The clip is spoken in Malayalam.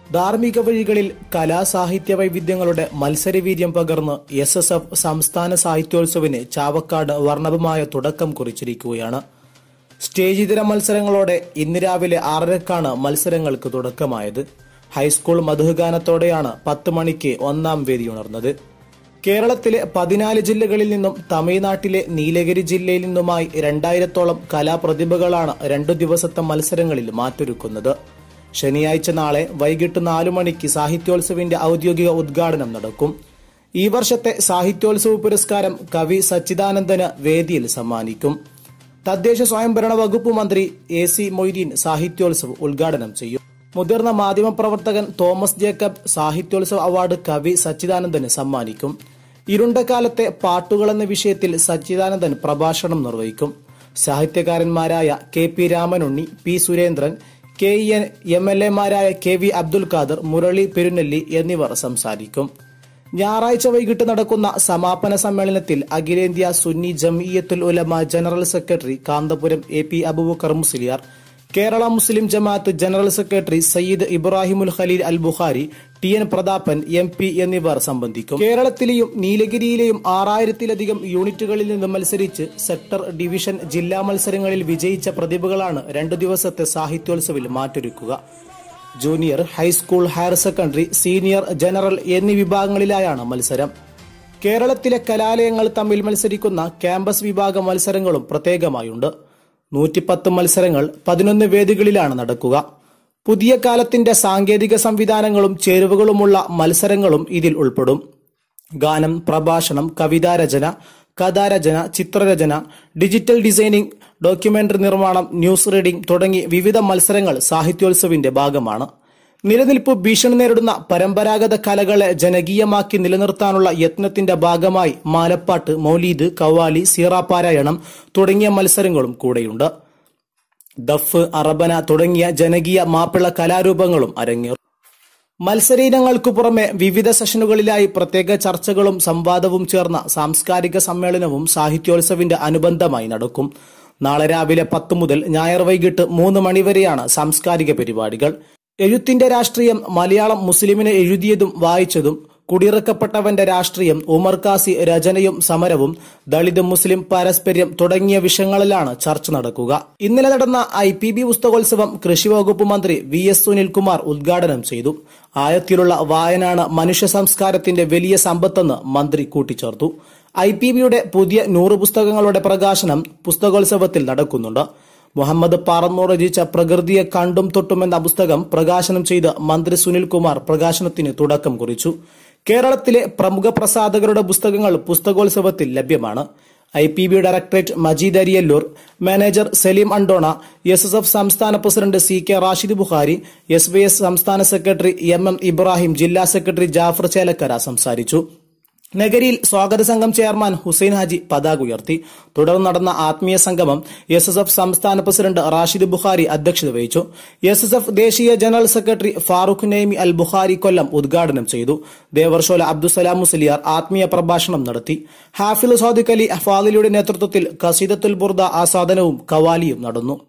ധാർമ്മിക വഴികളിൽ കലാസാഹിത്യ വൈവിധ്യങ്ങളുടെ മത്സരവീര്യം പകർന്ന് എസ് എസ് എഫ് സംസ്ഥാന സാഹിത്യോത്സവിന് ചാവക്കാട് വർണ്ണവമായ തുടക്കം കുറിച്ചിരിക്കുകയാണ് സ്റ്റേജ് ഇതര മത്സരങ്ങളോടെ ഇന്ന് രാവിലെ ആറരക്കാണ് മത്സരങ്ങൾക്ക് തുടക്കമായത് ഹൈസ്കൂൾ മധുഗാനത്തോടെയാണ് പത്ത് മണിക്ക് ഒന്നാം വേദി ഉണർന്നത് കേരളത്തിലെ പതിനാല് ജില്ലകളിൽ നിന്നും തമിഴ്നാട്ടിലെ നീലഗിരി ജില്ലയിൽ നിന്നുമായി രണ്ടായിരത്തോളം കലാപ്രതിഭകളാണ് രണ്ടു ദിവസത്തെ മത്സരങ്ങളിൽ മാറ്റൊരുക്കുന്നത് ശനിയാഴ്ച നാളെ വൈകിട്ട് നാലു മണിക്ക് സാഹിത്യോത്സവിന്റെ ഔദ്യോഗിക ഉദ്ഘാടനം നടക്കും ഈ വർഷത്തെ സാഹിത്യോത്സവ പുരസ്കാരം കവി സച്ചിദാനന്ദന് വേദിയിൽ സമ്മാനിക്കും തദ്ദേശ സ്വയംഭരണ വകുപ്പ് മന്ത്രി എ സി മൊയ്തീൻ സാഹിത്യോത്സവ് ഉദ്ഘാടനം ചെയ്യും മുതിർന്ന മാധ്യമപ്രവർത്തകൻ തോമസ് ജേക്കബ് സാഹിത്യോത്സവ അവാർഡ് കവി സച്ചിദാനന്ദന് സമ്മാനിക്കും ഇരുണ്ട കാലത്തെ പാട്ടുകൾ എന്ന വിഷയത്തിൽ സച്ചിദാനന്ദൻ പ്രഭാഷണം നിർവഹിക്കും സാഹിത്യകാരന്മാരായ K P Ramanunni P Surendran K E N M L എമാരായ കെ വി അബ്ദുൽ ഖാദർ മുരളി പെരുന്നെല്ലി എന്നിവർ സംസാരിക്കും ഞായറാഴ്ച വൈകിട്ട് നടക്കുന്ന സമാപന സമ്മേളനത്തിൽ അഖിലേന്ത്യാ Sunni Jamiyyathul Ulama general secretary Kanthapuram A P Abubakar Musliyar Kerala Muslim Jamaat general secretary Sayyid Ibrahimul Khaleel Al Bukhari T N Prathapan M P എന്നിവർ സംബന്ധിക്കും കേരളത്തിലെയും നീലഗിരിയിലെയും ആറായിരത്തിലധികം യൂണിറ്റുകളിൽ നിന്ന് മത്സരിച്ച് സെക്ടർ ഡിവിഷൻ ജില്ലാ മത്സരങ്ങളിൽ വിജയിച്ച പ്രതിഭകളാണ് രണ്ടു ദിവസത്തെ സാഹിത്യോത്സവിൽ മാറ്റൊരുക്കുക junior high school higher secondary senior general എന്നീ വിഭാഗങ്ങളിലായാണ് മത്സരം കേരളത്തിലെ കലാലയങ്ങൾ തമ്മിൽ മത്സരിക്കുന്ന ക്യാമ്പസ് വിഭാഗ മത്സരങ്ങളും പ്രത്യേകമായുണ്ട് നൂറ്റിപ്പത്ത് മത്സരങ്ങൾ പതിനൊന്ന് വേദികളിലാണ് നടക്കുക പുതിയ കാലത്തിന്റെ സാങ്കേതിക സംവിധാനങ്ങളും ചേരുവകളുമുള്ള മത്സരങ്ങളും ഇതിൽ ഉൾപ്പെടും ഗാനം പ്രഭാഷണം കവിതാരചന കഥാരചന ചിത്രരചന ഡിജിറ്റൽ ഡിസൈനിംഗ് ഡോക്യുമെന്ററി നിർമ്മാണം ന്യൂസ് റീഡിംഗ് തുടങ്ങി വിവിധ മത്സരങ്ങൾ സാഹിത്യോത്സവിന്റെ ഭാഗമാണ് നിലനിൽപ്പ് ഭീഷണി നേരിടുന്ന പരമ്പരാഗത കലകളെ ജനകീയമാക്കി നിലനിർത്താനുള്ള യത്നത്തിന്റെ ഭാഗമായി മാലപ്പാട്ട് മൗലീദ് കവാലി സീറാപാരായണം തുടങ്ങിയ മത്സരങ്ങളും കൂടെയുണ്ട് ദഫ് അറബന തുടങ്ങിയ ജനകീയ മാപ്പിള കലാരൂപങ്ങളും അരങ്ങേറും മത്സര ഇനങ്ങൾക്കു പുറമെ വിവിധ സെഷനുകളിലായി പ്രത്യേക ചർച്ചകളും സംവാദവും ചേർന്ന സാംസ്കാരിക സമ്മേളനവും സാഹിത്യോത്സവിന്റെ അനുബന്ധമായി നടക്കും നാളെ രാവിലെ പത്ത് മുതൽ ഞായർ വൈകിട്ട് മൂന്ന് മണിവരെയാണ് സാംസ്കാരിക പരിപാടികൾ എഴുത്തിന്റെ രാഷ്ട്രീയം മലയാളം മുസ്ലിമിനെ എഴുതിയതും വായിച്ചതും കുടിയിറക്കപ്പെട്ടവന്റെ രാഷ്ട്രീയം ഉമർ കാസി രചനയും സമരവും ദളിത് മുസ്ലിം പാരസ്പര്യം തുടങ്ങിയ വിഷയങ്ങളിലാണ് ചർച്ച നടക്കുക ഇന്നലെ നടന്ന ഐ പി ബി പുസ്തകോത്സവം കൃഷി വകുപ്പ് മന്ത്രി വി എസ് സുനിൽകുമാർ ഉദ്ഘാടനം ചെയ്തു ആയത്തിലുള്ള വായനാണ് മനുഷ്യ സംസ്കാരത്തിന്റെ വലിയ സമ്പത്തെന്ന് മന്ത്രി കൂട്ടിച്ചേർത്തു ഐ പി ബിയുടെ പുതിയ നൂറ് പുസ്തകങ്ങളുടെ പ്രകാശനം പുസ്തകോത്സവത്തിൽ നടക്കുന്നുണ്ട് മുഹമ്മദ് പാറന്നൂർ രചിച്ച പ്രകൃതിയെ കണ്ടും തൊട്ടും എന്ന പുസ്തകം പ്രകാശനം ചെയ്ത് മന്ത്രി സുനിൽകുമാർ പ്രകാശനത്തിന് തുടക്കം കുറിച്ചു കേരളത്തിലെ പ്രമുഖ പ്രസാധകരുടെ പുസ്തകങ്ങൾ പുസ്തകോത്സവത്തിൽ ലഭ്യമാണ് I P B directorate Majeed Ariyallur manager Saleem Andona S S F സംസ്ഥാന president C K Rashid Bukhari S B S സംസ്ഥാന സെക്രട്ടറി എം എം ഇബ്രാഹിം ജില്ലാ സെക്രട്ടറി ജാഫർ ചേലക്കര സംസാരിച്ചു നഗരിയിൽ സ്വാഗത സംഘം ചെയർമാൻ ഹുസൈൻ ഹാജി പതാക ഉയർത്തി തുടർന്ന് നടന്ന ആത്മീയ സംഗമം എസ് എസ് എഫ് സംസ്ഥാന പ്രസിഡന്റ് റാഷിദ് ബുഖാരി അധ്യക്ഷത വഹിച്ചു എസ് എസ് എഫ് ദേശീയ ജനറൽ സെക്രട്ടറി ഫാറൂഖ് നെയ്മി അൽ ബുഖാരി കൊല്ലം ഉദ്ഘാടനം ചെയ്തു ദേവർഷോല അബ്ദുസലാം മുസ്ലിയാർ ആത്മീയ പ്രഭാഷണം നടത്തി ഹാഫിൽ സാദിഖ് അലി ഫാദിലിയുടെ നേതൃത്വത്തിൽ കസീദത്തുൽ ബുർദ ആസാദനവും കവാലിയും നടന്നു